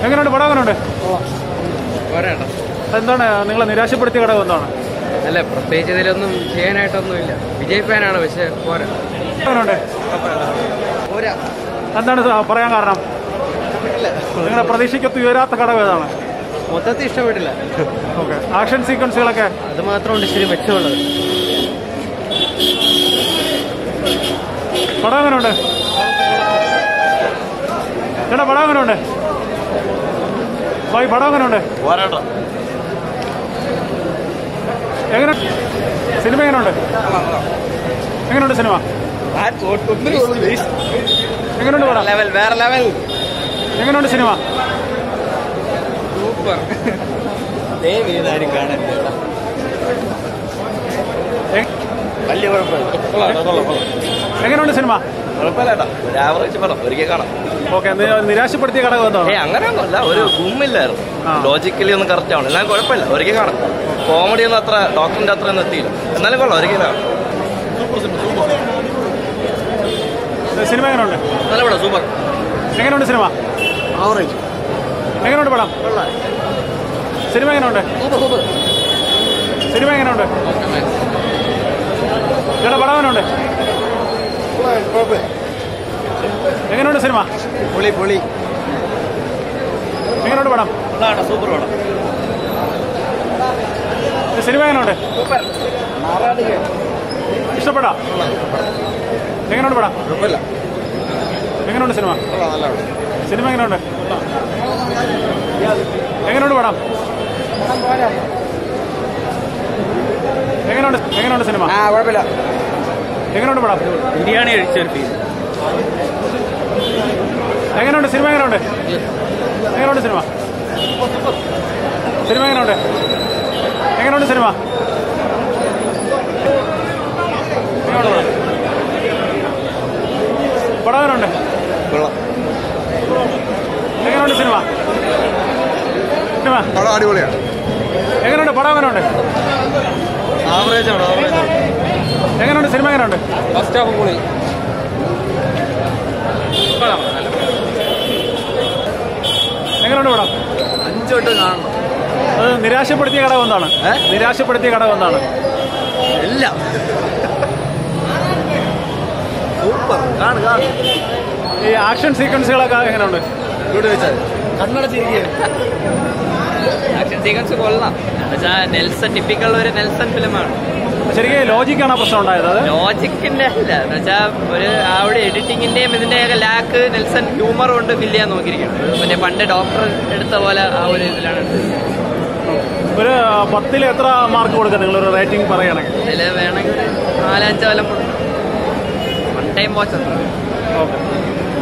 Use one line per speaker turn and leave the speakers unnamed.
എങ്ങനെയുണ്ട് പടം എങ്ങനെയുണ്ട്
പോരാട്ടോ
എന്താണ് നിങ്ങളെ നിരാശപ്പെടുത്തിയ ഘടകം എന്താണ്
അല്ല പ്രത്യേകിച്ച് ഇതിലൊന്നും ചെയ്യാനായിട്ടൊന്നുമില്ല വിജയ് ഫാനാണ് പക്ഷെ പോരാ
എങ്ങനെയുണ്ട്
പോരാ
എന്താണ് സ- പറയാൻ കാരണം നിങ്ങളുടെ പ്രതീക്ഷയ്ക്കൊത്ത് ഉയരാത്ത ഘടകം ഏതാണ്
മൊത്തത്തിൽ ഇഷ്ടപ്പെട്ടില്ല
ഓക്കെ ആക്ഷൻ സീക്വൻസുകളൊക്കെ
അത് മാത്രമുണ്ട് ഇച്ചിരി മെച്ചമുള്ളത്
പടം എങ്ങനെയുണ്ട് ചേട്ടാ പടം എങ്ങനെയുണ്ട് ഭായി പടം എങ്ങനെയുണ്ട് എങ്ങനെ സിനിമ എങ്ങനെയുണ്ട് എങ്ങനെയുണ്ട് സിനിമ എങ്ങനെയുണ്ട് പടം
ലെവൽ വേറെ ലെവൽ
എങ്ങനെയുണ്ട് സിനിമ
സൂപ്പർ
എ-
വലിയ കുഴപ്പമില്ല
എങ്ങനെയുണ്ട് സിനിമ
കുഴപ്പമില്ല ഒരു ആവറേജ് പടം ഒരിക്കൽ കാണാം
ഓക്കെ നിരാശപ്പെടുത്തിയ ഘടകം എന്താണ്
ഏ അങ്ങനെയൊന്നുമല്ല ഒരു ഗുമ്മില്ലായിരുന്നു
ആ.
ലോജിക്കലി ഒന്നും കറക്റ്റ് ആവണം എന്നാലും കുഴപ്പമില്ല ഒരിക്കൽ കാണാം കോമഡി ഒന്നും അത്ര ഡോക്ടറിന്റെ അത്ര ഒന്നും എത്തിയില്ല എന്നാലും കൊള്ളാം ഒരിക്കൽ കാണാം
സിനിമ എങ്ങനെയുണ്ട്
നല്ല പടം സൂപ്പർ
എങ്ങനെയുണ്ട് സിനിമ
ആവറേജ്
എങ്ങനെയുണ്ട് പടം സിനിമ എങ്ങനെയുണ്ട് സിനിമ എങ്ങനെയുണ്ട് ചേട്ടാ പടം എങ്ങനെയുണ്ട് എങ്ങനെയുണ്ട് സിനിമ
പൊളി പൊളി
എങ്ങനെയുണ്ട് പടം
സൂപ്പർ പടം
സിനിമ എങ്ങനെയുണ്ട് ഇഷ്ടപ്പെടാ എങ്ങനെയുണ്ട് പടം
കുഴപ്പമില്ല
എങ്ങനെയുണ്ട് സിനിമ
നല്ല
സിനിമ എങ്ങനെയുണ്ട് എങ്ങനെയുണ്ട് പടം എങ്ങനെയുണ്ട് എങ്ങനെയുണ്ട് സിനിമ
ആ കുഴപ്പമില്ല
എങ്ങനെയുണ്ട് പടം
ബിരിയാണി കഴിച്ചൊരു ഫീൽ
എങ്ങനെയുണ്ട് സിനിമ എങ്ങനെയുണ്ട് എങ്ങനെയുണ്ട് സിനിമ സിനിമ എങ്ങനെയുണ്ട് എങ്ങനെയുണ്ട് സിനിമ എങ്ങനെയുണ്ട് പടം? പടം എങ്ങനെയുണ്ട്
കൊള്ളാം
എങ്ങനെയുണ്ട് സിനിമ സിനിമ
പടം അടിപൊളിയാണ്
എങ്ങനെയുണ്ട് പടം എങ്ങനെയുണ്ട്
ആവറേജ് ആണ് ആവറേജ്
എങ്ങനെയുണ്ട് സിനിമ എങ്ങനെയുണ്ട്
ഫസ്റ്റ് ഹാഫ് പൊളി
എങ്ങനെയുണ്ട് പടം
അഞ്ചു വട്ടം കാണണം
അത് നിരാശപ്പെടുത്തിയ ഘടകം എന്താണ്
ഏ?
നിരാശപ്പെടുത്തിയ ഘടകം എന്താണ്
എല്ലാം സൂപ്പർ കാണു കാണു
ഈ ആക്ഷൻ സീക്വൻസുകളൊക്കെ എങ്ങനെയുണ്ട്
ഇവിടെ വെച്ചാൽ കണ്ണടച്ചിരിക്കുക
ആക്ഷൻ സീക്വൻസ് കൊള്ളാം എന്നുവെച്ചാൽ നെൽസൺ ടിപ്പിക്കൽ ഒരു നെൽസൺ ഫിലിമാണ്
ശരിക്കും ലോജിക്കാണ് പ്രശ്നം ഉണ്ടായത് അത്
ലോജിക്കിന്റെ അല്ല എന്ന് വെച്ചാൽ ഒരു ആ ഒരു എഡിറ്റിങ്ങിന്റെയും ഇതിന്റെയൊക്കെ ലാക്ക് നെൽസൺ ഹ്യൂമർ കൊണ്ട് ഫില്ല് ചെയ്യാൻ നോക്കിയിരിക്കുന്നത് മറ്റേ പണ്ട് ഡോക്ടർ എടുത്ത പോലെ ആ ഒരു ഇതിലാണ് എടുത്തത്.
ഒരു പത്തിൽ എത്ര മാർക്ക് കൊടുക്കുക നിങ്ങളൊരു റേറ്റിംഗ് പറയുകയാണെങ്കിൽ
ഇതില് വേണമെങ്കിൽ ഒരു നാലഞ്ച് കൊല്ലം വൺ ടൈം വാച്ച്
ഓക്കെ